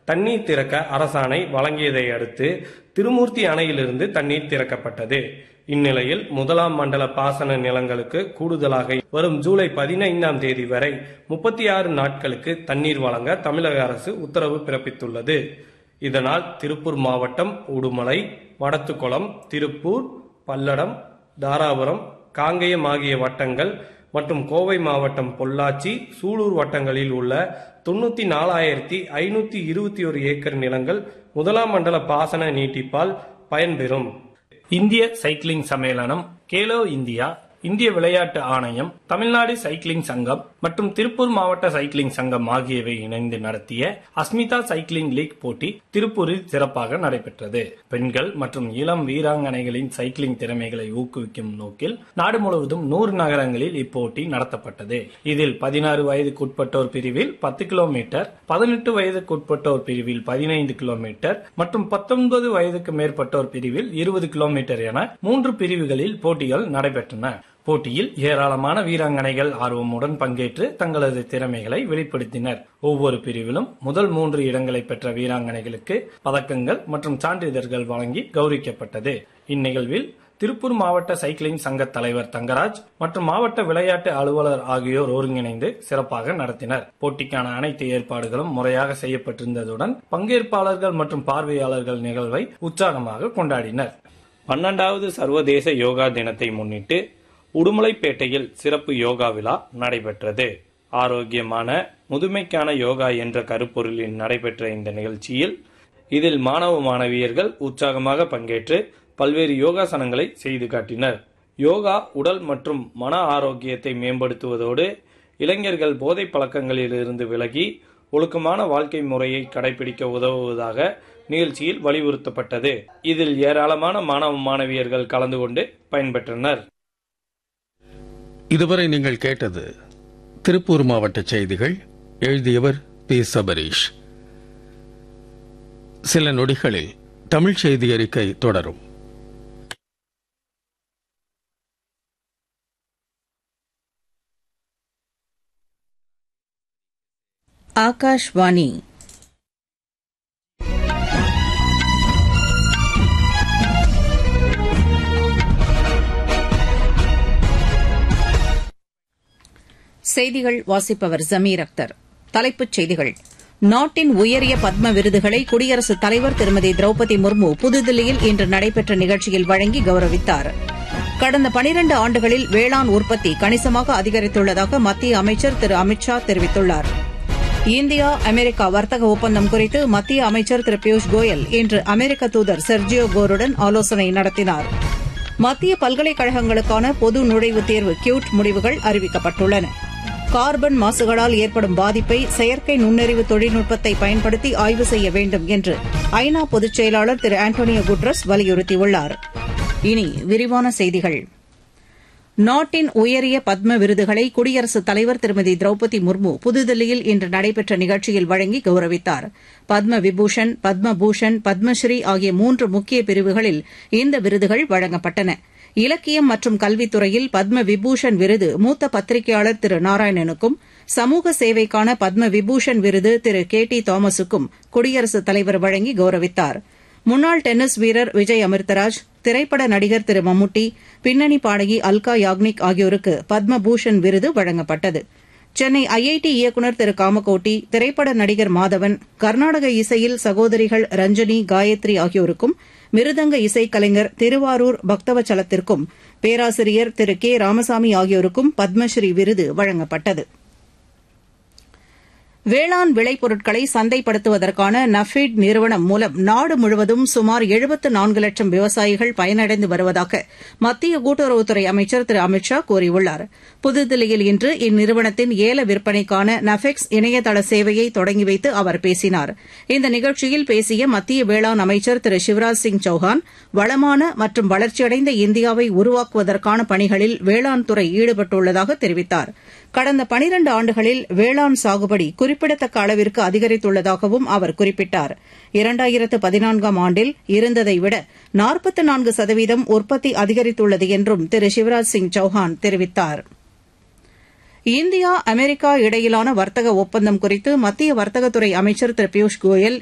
தண்ணீர் திறக்க அரசாணை வழங்கியதை அடுத்து திருமூர்த்தி அணையிலிருந்து தண்ணீர் திறக்கப்பட்டது இந்நிலையில் முதலாம் மண்டல பாசன நிலங்களுக்கு கூடுதலாக வரும் ஜூலை பதினைந்தாம் தேதி வரை முப்பத்தி ஆறு நாட்களுக்கு தண்ணீர் வழங்க தமிழக அரசு உத்தரவு பிறப்பித்துள்ளது இதனால் திருப்பூர் மாவட்டம் உடுமலை வடத்துக்குளம் திருப்பூர் பல்லடம் தாராபுரம் காங்கேயம் ஆகிய வட்டங்கள் மற்றும் கோவை மாவட்டம் பொள்ளாச்சி சூலூர் வட்டங்களில் உள்ள தொண்ணூத்தி நாலாயிரத்தி ஐநூத்தி இருபத்தி ஒரு ஏக்கர் நிலங்கள் முதலாம் மண்டல பாசன நீட்டிப்பால் பயன்பெறும் இந்திய சைக்கிளிங் சம்மேளனம் கேலோ இந்தியா இந்திய விளையாட்டு ஆணையம் தமிழ்நாடு சைக்கிளிங் சங்கம் மற்றும் திருப்பூர் மாவட்ட சைக்கிளிங் சங்கம் ஆகியவை இணைந்து நடத்திய அஸ்மிதா சைக்கிளிங் லீக் போட்டி திருப்பூரில் சிறப்பாக நடைபெற்றது பெண்கள் மற்றும் இளம் வீராங்கனைகளின் சைக்கிளிங் திறமைகளை ஊக்குவிக்கும் நோக்கில் நாடு முழுவதும் நூறு நகரங்களில் இப்போட்டி நடத்தப்பட்டது இதில் பதினாறு வயதுக்குட்பட்டோர் பிரிவில் பத்து கிலோமீட்டர் பதினெட்டு வயதுக்குட்பட்டோர் பிரிவில் பதினைந்து கிலோமீட்டர் மற்றும் பத்தொன்பது வயதுக்கு மேற்பட்டோர் பிரிவில் இருபது கிலோமீட்டர் என மூன்று பிரிவுகளில் போட்டிகள் நடைபெற்றன போட்டியில் ஏராளமான வீராங்கனைகள் ஆர்வமுடன் பங்கேற்று தங்களது திறமைகளை வெளிப்படுத்தினர் ஒவ்வொரு பிரிவிலும் முதல் மூன்று இடங்களை பெற்ற வீராங்கனைகளுக்கு பதக்கங்கள் மற்றும் சான்றிதழ்கள் வழங்கி கௌரவிக்கப்பட்டது இந்நிகழ்வில் திருப்பூர் மாவட்ட சைக்கிளிங் சங்க தலைவர் தங்கராஜ் மற்றும் மாவட்ட விளையாட்டு அலுவலர் ஆகியோர் ஒருங்கிணைந்து சிறப்பாக நடத்தினர் போட்டிக்கான அனைத்து ஏற்பாடுகளும் முறையாக செய்யப்பட்டிருந்ததுடன் பங்கேற்பாளர்கள் மற்றும் பார்வையாளர்கள் நிகழ்வை உற்சாகமாக கொண்டாடினர் பன்னெண்டாவது சர்வதேச யோகா தினத்தை முன்னிட்டு உடுமலைப்பேட்டையில் சிறப்பு யோகா விழா நடைபெற்றது ஆரோக்கியமான முதுமைக்கான யோகா என்ற கருப்பொருளில் நடைபெற்ற இந்த நிகழ்ச்சியில் இதில் மாணவ மாணவியர்கள் உற்சாகமாக பங்கேற்று பல்வேறு யோகாசனங்களை செய்து காட்டினர் யோகா உடல் மற்றும் மன ஆரோக்கியத்தை மேம்படுத்துவதோடு இளைஞர்கள் போதை பழக்கங்களிலிருந்து விலகி ஒழுக்கமான வாழ்க்கை முறையை கடைபிடிக்க உதவுவதாக நிகழ்ச்சியில் வலியுறுத்தப்பட்டது இதில் ஏராளமான மாணவ மாணவியர்கள் கலந்து கொண்டு பயன்பெற்றனர் இதுவரை நீங்கள் கேட்டது திருப்பூர் மாவட்ட செய்திகள் எழுதியவர் பி சபரீஷ் சில நொடிகளில் தமிழ் செய்தி அறிக்கை தொடரும் ஆகாஷ்வாணி செய்திகள் வாசிப்பவர் ஜமீர் அக்தர் தலைப்புச் செய்திகள் நாட்டின் உயரிய பத்ம விருதுகளை குடியரசுத் தலைவர் திருமதி திரௌபதி முர்மு புதுதில்லியில் இன்று நடைபெற்ற நிகழ்ச்சியில் வழங்கி கௌரவித்தார் கடந்த பனிரண்டு ஆண்டுகளில் வேளாண் உற்பத்தி கணிசமாக அதிகரித்துள்ளதாக மத்திய அமைச்சர் திரு அமித் ஷா தெரிவித்துள்ளார் இந்தியா அமெரிக்கா வர்த்தக ஒப்பந்தம் குறித்து மத்திய அமைச்சர் திரு பியூஷ் கோயல் இன்று அமெரிக்க தூதர் செர்ஜியோ கோருடன் ஆலோசனை நடத்தினார் மத்திய பல்கலைக்கழகங்களுக்கான பொது நுழைவுத் தேர்வு கியூட் முடிவுகள் அறிவிக்கப்பட்டுள்ளன கார்பன் மாசுகளால் ஏற்படும் பாதிப்பை செயற்கை நுண்ணறிவு தொழில்நுட்பத்தை பயன்படுத்தி ஆய்வு செய்ய வேண்டும் என்று ஐநா பொதுச் செயலாளர் திரு ஆண்டோனியோ குட்ரஸ் வலியுறுத்தியுள்ளார் இனி விரிவான செய்திகள் நாட்டின் உயரிய பத்ம விருதுகளை குடியரசுத் தலைவர் திருமதி திரௌபதி முர்மு புதுதில்லியில் இன்று நடைபெற்ற நிகழ்ச்சியில் வழங்கி கௌரவித்தார் பத்ம விபூஷன் பத்ம பூஷன் பத்மஸ்ரீ ஆகிய மூன்று முக்கிய பிரிவுகளில் இந்த விருதுகள் வழங்கப்பட்டன இலக்கியம் மற்றும் கல்வித்துறையில் பத்ம விபூஷன் விருது மூத்த பத்திரிகையாளர் திரு நாராயணனுக்கும் சமூக சேவைக்கான பத்ம விபூஷன் விருது திரு கே டி தாமஸுக்கும் குடியரசுத் தலைவர் வழங்கி கௌரவித்தார் முன்னாள் டென்னிஸ் வீரர் விஜய் அமிர்தராஜ் திரைப்பட நடிகர் திரு மம்முட்டி பின்னணி பாடகி அல்கா யாக்னிக் ஆகியோருக்கு பத்ம பூஷன் விருது வழங்கப்பட்டது சென்னை ஐஐடி இயக்குநர் திரு காமகோட்டி திரைப்பட நடிகர் மாதவன் கர்நாடக இசையில் சகோதரிகள் ரஞ்சனி காயத்ரி ஆகியோருக்கும் மிருதங்க இசைக்கலைஞர் திருவாரூர் பக்தவச்சலத்திற்கும் பேராசிரியர் திரு கே ராமசாமி ஆகியோருக்கும் பத்மஸ்ரீ விருது வழங்கப்பட்டது வேளாண் விளைபொருட்களை சந்தைப்படுத்துவதற்கான நஃபீட் நிறுவனம் மூலம் நாடு முழுவதும் சுமார் எழுபத்து நான்கு லட்சம் விவசாயிகள் பயனடைந்து வருவதாக மத்திய கூட்டுறவுத்துறை அமைச்சர் திரு அமித் ஷா கூறியுள்ளார் புதுதில்லியில் இன்று இந்நிறுவனத்தின் ஏல விற்பனைக்கான நஃபெக்ஸ் இணையதள சேவையை தொடங்கி வைத்து அவர் பேசினார் இந்த நிகழ்ச்சியில் பேசிய மத்திய வேளாண் அமைச்சர் திரு சிவராஜ் சிங் சௌஹான் வளமான மற்றும் வளர்ச்சியடைந்த இந்தியாவை உருவாக்குவதற்கான பணிகளில் வேளாண் துறை ஈடுபட்டுள்ளதாக தெரிவித்தார் கடந்த பனிரண்டு ஆண்டுகளில் வேளாண் சாகுபடி குறிப்பிடத்தக்க அளவிற்கு அதிகரித்துள்ளதாகவும் அவர் குறிப்பிட்டார் இரண்டாயிரத்து பதினான்காம் ஆண்டில் இருந்ததை விட நாற்பத்து நான்கு சதவீதம் உற்பத்தி அதிகரித்துள்ளது என்றும் திரு சிவராஜ் சிங் சௌஹான் தெரிவித்தார் இந்தியா அமெரிக்கா இடையிலான வர்த்தக ஒப்பந்தம் குறித்து மத்திய வர்த்தகத்துறை அமைச்சர் திரு பியூஷ் கோயல்